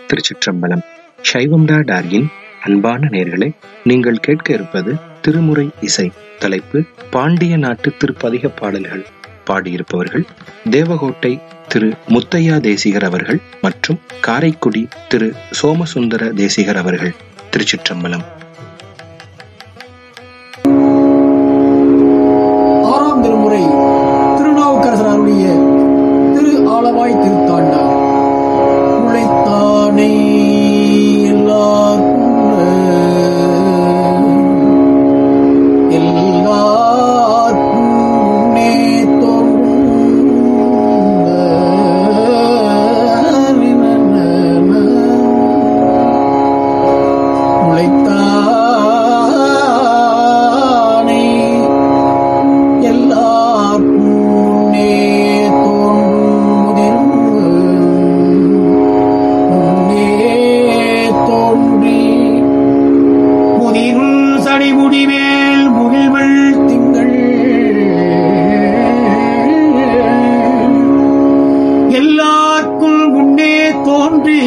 திருச்சிற்றம்பலம் சைவம்டா டார்கின் அன்பான நேர்களே நீங்கள் கேட்க இருப்பது திருமுறை இசை தலைப்பு பாண்டிய நாட்டு திருப்பதிக பாடல்கள் பாடியிருப்பவர்கள் தேவகோட்டை திரு முத்தையா தேசிகர் அவர்கள் மற்றும் காரைக்குடி திரு சோமசுந்தர தேசிகர் அவர்கள் திருச்சிற்றம்பலம் ஆறாம் திருமுறை திருநாவுக்கரசர் அருளிய திரு ஆலவாய் திருத்தாண்டா உழைத்தானே எல்லாருக்கும் எல்லாருக்கும் முன்னே தோன்றும் உழைத்தானே எல்லாருக்கும் முன்னே தோன்றும் முதிர்வு முன்னே தோன்றி முதிருள் சடிமுடி மேல் முகில்வள் திங்கள் எல்லாருக்கும் முன்னே தோன்றி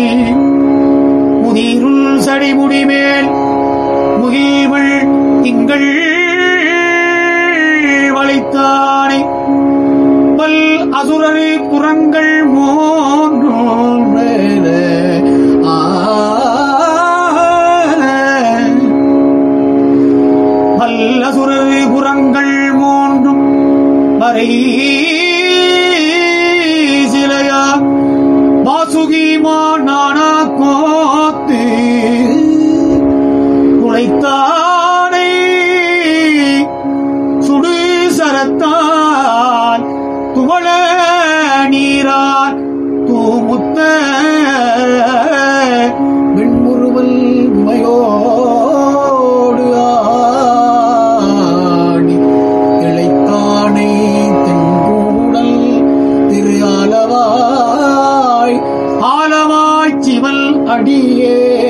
முதிருள் சடிமுடி மேல் முகில்வள் திங்கள் வளைத்தானை பல் அசுரரு புறங்கள் மூன்றும் ஆ. பல் அசுரரு புறங்கள் மூன்றும் வரை சிலையா வாசுகி மாநானா கோத்து உழைத்தானே சுடு சரத்தால் துவள நீரால் தூமுத்த வெண்முறுவல் உமையோடு ஆடி இழைத்தானே தென்கூடல் திரு ஆலவாய் ஆலவாய் சிவல் அடியே